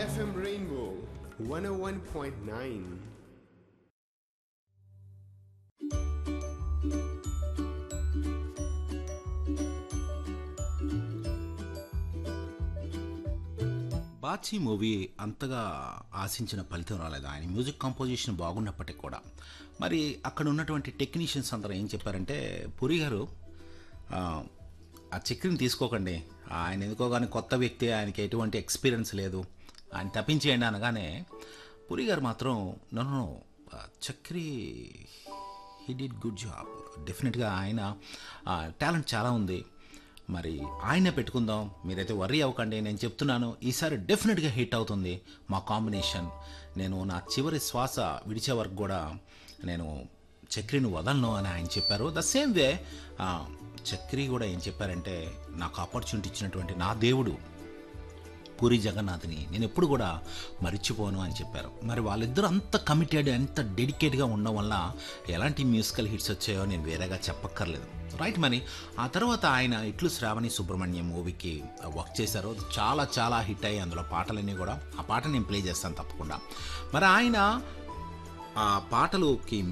FM Rainbow 101.9. Bachchi movie అంతగా ఆశించిన ఫలితం రాలేదు ఆయన మ్యూజిక్ కంపోజిషన్ బాగున్నప్పటికీ కూడా మరి అక్కడ ఉన్నటువంటి టెక్నీషియన్స్ అందరూ ఏం చెప్పారంటే పురి గారు ఆ, ఆ చక్రిని తీసుకోకండి ఆయన ఎందుకో కానీ కొత్త వ్యక్తి ఆయనకి ఎటువంటి ఎక్స్పీరియన్స్ లేదు ఆయన తప్పించేయండి అనగానే పురి గారు మాత్రం నన్ను Chakri he did good job డెఫినెట్గా ఆయన టాలెంట్ చాలా ఉంది మరి ఆయనే పెట్టుకుందాం మీరైతే వర్రీ అవ్వకండి నేను చెప్తున్నాను ఈసారి డెఫినెట్గా హిట్ అవుతుంది మా కాంబినేషన్ నేను నా చివరి శ్వాస విడిచే వరకు కూడా నేను చక్రిని వదలను అని ఆయన చెప్పారు ద సేమ్ వే చక్రి కూడా ఏం చెప్పారంటే నాకు ఆపర్చునిటీ ఇచ్చినటువంటి నా దేవుడు పూరి జగన్నాథ్ని నేను ఎప్పుడు కూడా మర్చిపోను అని చెప్పారు మరి వాళ్ళిద్దరూ అంత కమిటెడ్ అంత డెడికేట్గా ఉండడం వల్ల ఎలాంటి మ్యూజికల్ హిట్స్ వచ్చాయో నేను వేరేగా చెప్పక్కర్లేదు రైట్ మరి ఆ తర్వాత ఆయన ఇట్లు శ్రావణి సుబ్రహ్మణ్యం మూవీకి వర్క్ చేశారు చాలా చాలా హిట్ అయ్యి అందులో పాటలన్నీ కూడా ఆ పాట నేను ప్లే చేస్తాను తప్పకుండా మరి ఆయన ఆ పాటలుకి